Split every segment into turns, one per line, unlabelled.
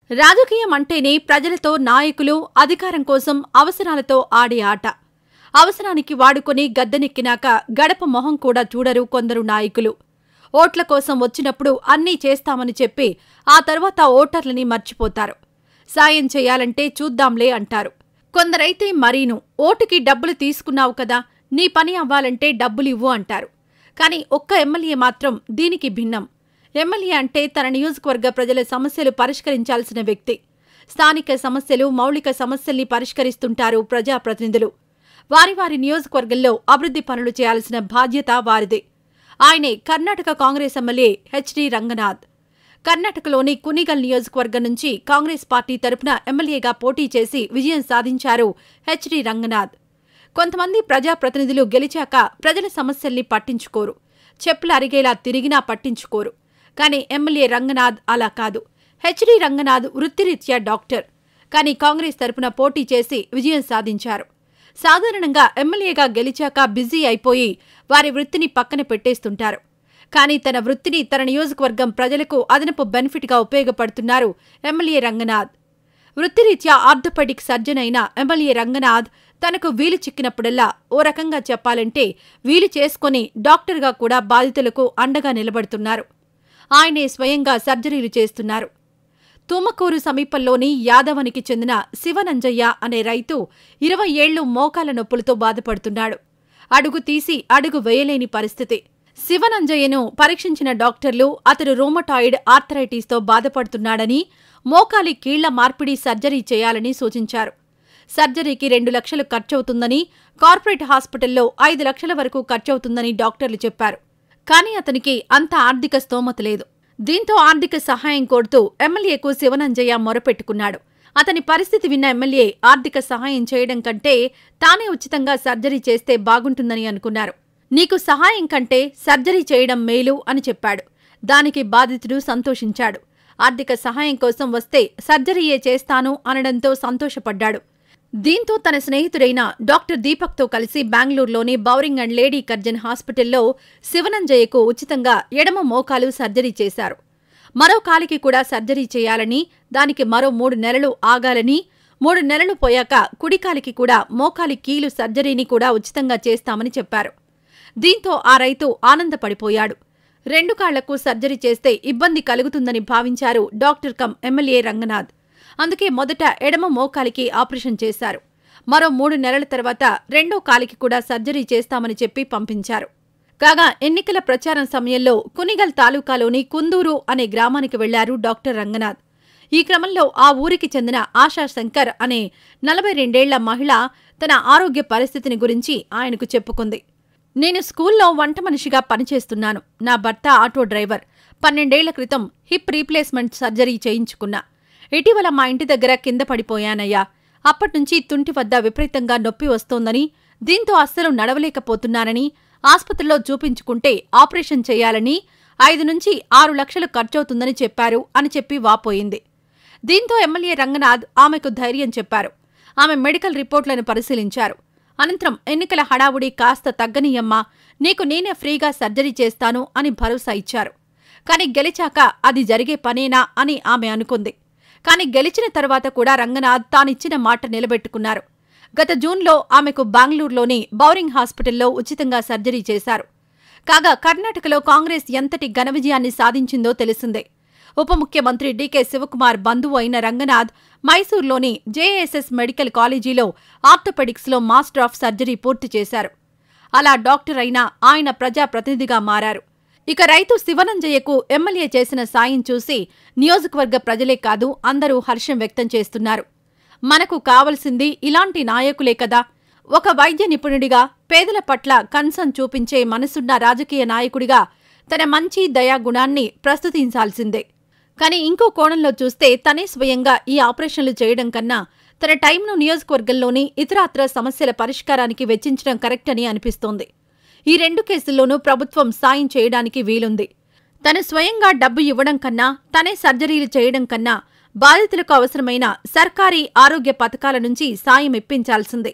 రాజకీయం అంటేనే ప్రజలతో నాయకులు అధికారం కోసం అవసరాలతో ఆడే ఆట అవసరానికి వాడుకొని గద్దెనెక్కినాక గడప మొహం కూడా చూడరు కొందరు నాయకులు ఓట్ల కోసం వచ్చినప్పుడు అన్నీ చేస్తామని చెప్పి ఆ తర్వాత ఓటర్లని మర్చిపోతారు సాయం చేయాలంటే చూద్దాంలే అంటారు కొందరైతే మరీను ఓటుకి డబ్బులు తీసుకున్నావు కదా నీ పని అవ్వాలంటే డబ్బులు ఇవ్వు అంటారు కానీ ఒక్క ఎమ్మెల్యే మాత్రం దీనికి భిన్నం ఎమ్మెల్యే అంటే తన నియోజకవర్గ ప్రజల సమస్యలు పరిష్కరించాల్సిన వ్యక్తి స్థానిక సమస్యలు మౌలిక సమస్యల్ని పరిష్కరిస్తుంటారు ప్రజాప్రతినిధులు వారి వారి నియోజకవర్గంలో అభివృద్ధి పనులు చేయాల్సిన బాధ్యత వారిదే ఆయనే కర్ణాటక కాంగ్రెస్ ఎమ్మెల్యే హెచ్డి రంగనాథ్ కర్ణాటకలోని కునిగల్ నియోజకవర్గం నుంచి కాంగ్రెస్ పార్టీ తరపున ఎమ్మెల్యేగా పోటీ చేసి విజయం సాధించారు హెచ్డి రంగనాథ్ కొంతమంది ప్రజాప్రతినిధులు గెలిచాక ప్రజల సమస్యల్ని పట్టించుకోరు చెప్పులు అరిగేలా తిరిగినా పట్టించుకోరు కానీ ఎమ్మెల్యే రంగనాథ్ అలా కాదు హెచ్డి రంగనాథ్ వృత్తిరీత్యా డాక్టర్ కానీ కాంగ్రెస్ తరపున పోటీ చేసి విజయం సాధించారు సాధారణంగా ఎమ్మెల్యేగా గెలిచాక బిజీ అయిపోయి వారి వృత్తిని పక్కన పెట్టేస్తుంటారు కానీ తన వృత్తిని తన నియోజకవర్గం ప్రజలకు అదనపు బెనిఫిట్గా ఉపయోగపడుతున్నారు ఎమ్మెల్యే రంగనాథ్ వృత్తిరీత్యా ఆర్థోపెడిక్ సర్జన్ అయిన ఎమ్మెల్యే రంగనాథ్ తనకు వీలు చిక్కినప్పుడల్లా ఓ రకంగా చెప్పాలంటే వీలు చేసుకుని డాక్టర్గా కూడా బాధితులకు అండగా నిలబడుతున్నారు ఆయనే స్వయంగా సర్జరీలు చేస్తున్నారు తుమ్మకూరు సమీపంలోని యాదవనికి చెందిన శివనంజయ్య అనే రైతు ఇరవై ఏళ్లు మోకాల నొప్పులతో బాధపడుతున్నాడు అడుగు తీసి అడుగు వేయలేని పరిస్థితి శివనంజయ్యను పరీక్షించిన డాక్టర్లు అతడు రోమటాయిడ్ ఆర్థరైటిస్తో బాధపడుతున్నాడని మోకాలి కీళ్ల మార్పిడి సర్జరీ చేయాలని సూచించారు సర్జరీకి రెండు లక్షలు ఖర్చవుతుందని కార్పొరేట్ హాస్పిటల్లో ఐదు లక్షల వరకు ఖర్చవుతుందని డాక్టర్లు చెప్పారు కానీ అతనికి అంత ఆర్థిక స్తోమత లేదు దీంతో ఆర్థిక సహాయం కోరుతూ ఎమ్మెల్యేకు శివనంజయ్య మొరపెట్టుకున్నాడు అతని పరిస్థితి విన్న ఎమ్మెల్యే ఆర్థిక సహాయం చేయడం కంటే తానే ఉచితంగా సర్జరీ చేస్తే బాగుంటుందని అనుకున్నారు నీకు సహాయం కంటే సర్జరీ చేయడం మేలు అని చెప్పాడు దానికి బాధితుడు సంతోషించాడు ఆర్థిక సహాయం కోసం వస్తే సర్జరీయే చేస్తాను అనడంతో సంతోషపడ్డాడు దీంతో తన స్నేహితుడైన డాక్టర్ దీపక్తో కలిసి బెంగళూరులోని బౌరింగ్ అండ్ లేడీ కర్జన్ హాస్పిటల్లో శివనంజయ్యకు ఉచితంగా ఎడమ మోకాలు సర్జరీ చేశారు మరో కాలికి కూడా సర్జరీ చేయాలని దానికి మరో మూడు నెలలు ఆగాలని మూడు నెలలు పోయాక కుడికాలికి కూడా మోకాలి కీలు సర్జరీని కూడా ఉచితంగా చేస్తామని చెప్పారు దీంతో ఆ రైతు ఆనందపడిపోయాడు రెండు కాళ్లకు సర్జరీ చేస్తే ఇబ్బంది కలుగుతుందని భావించారు డాక్టర్ కమ్ ఎమ్మెల్యే రంగనాథ్ అందుకే మొదట ఎడమ మోకాలికి ఆపరేషన్ చేశారు మరో మూడు నెలల తర్వాత రెండో కాలికి కూడా సర్జరీ చేస్తామని చెప్పి పంపించారు కాగా ఎన్నికల ప్రచారం సమయంలో కునిగల్ తాలూకాలోని కుందూరు అనే గ్రామానికి వెళ్లారు డాక్టర్ రంగనాథ్ ఈ క్రమంలో ఆ ఊరికి చెందిన ఆశా శంకర్ అనే నలభై రెండేళ్ల మహిళ తన ఆరోగ్య పరిస్థితిని గురించి ఆయనకు చెప్పుకుంది నేను స్కూల్లో వంట మనిషిగా పనిచేస్తున్నాను నా భర్త ఆటో డ్రైవర్ పన్నెండేళ్ల క్రితం హిప్ రీప్లేస్మెంట్ సర్జరీ చేయించుకున్నా ఇటీవల మా ఇంటి దగ్గర కింద పడిపోయానయ్యా అప్పట్నుంచి తుంటి వద్ద విపరీతంగా నొప్పి వస్తోందని దీంతో అస్సలు నడవలేకపోతున్నానని ఆస్పత్రిలో చూపించుకుంటే ఆపరేషన్ చేయాలని ఐదు నుంచి ఆరు లక్షలు ఖర్చవుతుందని చెప్పారు అని చెప్పి వాపోయింది దీంతో ఎమ్మెల్యే రంగనాథ్ ఆమెకు ధైర్యం చెప్పారు ఆమె మెడికల్ రిపోర్ట్లను పరిశీలించారు అనంతరం ఎన్నికల హడావుడి కాస్త తగ్గనీయమ్మా నీకు నేనే ఫ్రీగా సర్జరీ చేస్తాను అని భరోసా ఇచ్చారు కాని గెలిచాక అది జరిగే పనేనా అని ఆమె అనుకుంది కాని గెలిచిన తర్వాత కూడా రంగనాథ్ తానిచ్చిన మాట నిలబెట్టుకున్నారు గత జూన్లో ఆమెకు బెంగళూరులోని బౌరింగ్ హాస్పిటల్లో ఉచితంగా సర్జరీ చేశారు కాగా కర్ణాటకలో కాంగ్రెస్ ఎంతటి ఘన విజయాన్ని సాధించిందో తెలిసిందే ఉప ముఖ్యమంత్రి డీకే శివకుమార్ బంధువు అయిన రంగనాథ్ మైసూర్లోని జేఎస్ఎస్ మెడికల్ కాలేజీలో ఆర్థోపెడిక్స్లో మాస్టర్ ఆఫ్ సర్జరీ పూర్తి చేశారు అలా డాక్టర్ అయిన ఆయన ప్రజాప్రతినిధిగా మారారు ఇక రైతు శివనంజయ్యకు ఎమ్మెల్యే చేసిన సాయం చూసి నియోజకవర్గ ప్రజలే కాదు అందరూ హర్షం వ్యక్తం చేస్తున్నారు మనకు కావలసింది ఇలాంటి నాయకులే కదా ఒక వైద్య నిపుణుడిగా పేదల పట్ల కన్సర్న్ చూపించే మనసున్న రాజకీయ నాయకుడిగా తన మంచి దయా గుణాన్ని ప్రస్తుతించాల్సిందే కానీ ఇంకో కోణంలో చూస్తే తనే స్వయంగా ఈ ఆపరేషన్లు చేయడం కన్నా తన టైంను నియోజకవర్గంలోని ఇతరాత్ర సమస్యల పరిష్కారానికి వెచ్చించడం కరెక్ట్ అని అనిపిస్తోంది ఈ రెండు కేసుల్లోనూ ప్రభుత్వం సాయం చేయడానికి వీలుంది తను స్వయంగా డబ్బు ఇవ్వడం కన్నా తనే సర్జరీలు చేయడం కన్నా బాధితులకు అవసరమైన సర్కారీ ఆరోగ్య పథకాల నుంచి సాయం ఇప్పించాల్సిందే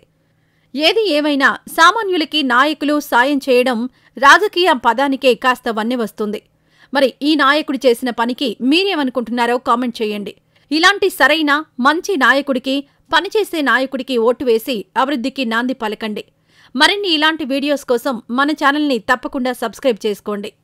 ఏది ఏమైనా సామాన్యులకి నాయకులు సాయం చేయడం రాజకీయ పదానికే కాస్త వన్నె వస్తుంది మరి ఈ నాయకుడు చేసిన పనికి మీరేమనుకుంటున్నారో కామెంట్ చేయండి ఇలాంటి సరైన మంచి నాయకుడికి పనిచేసే నాయకుడికి ఓటు వేసి అభివృద్ధికి నాంది పలకండి మరిన్ని ఇలాంటి వీడియోస్ కోసం మన ఛానల్ని తప్పకుండా సబ్స్క్రైబ్ చేసుకోండి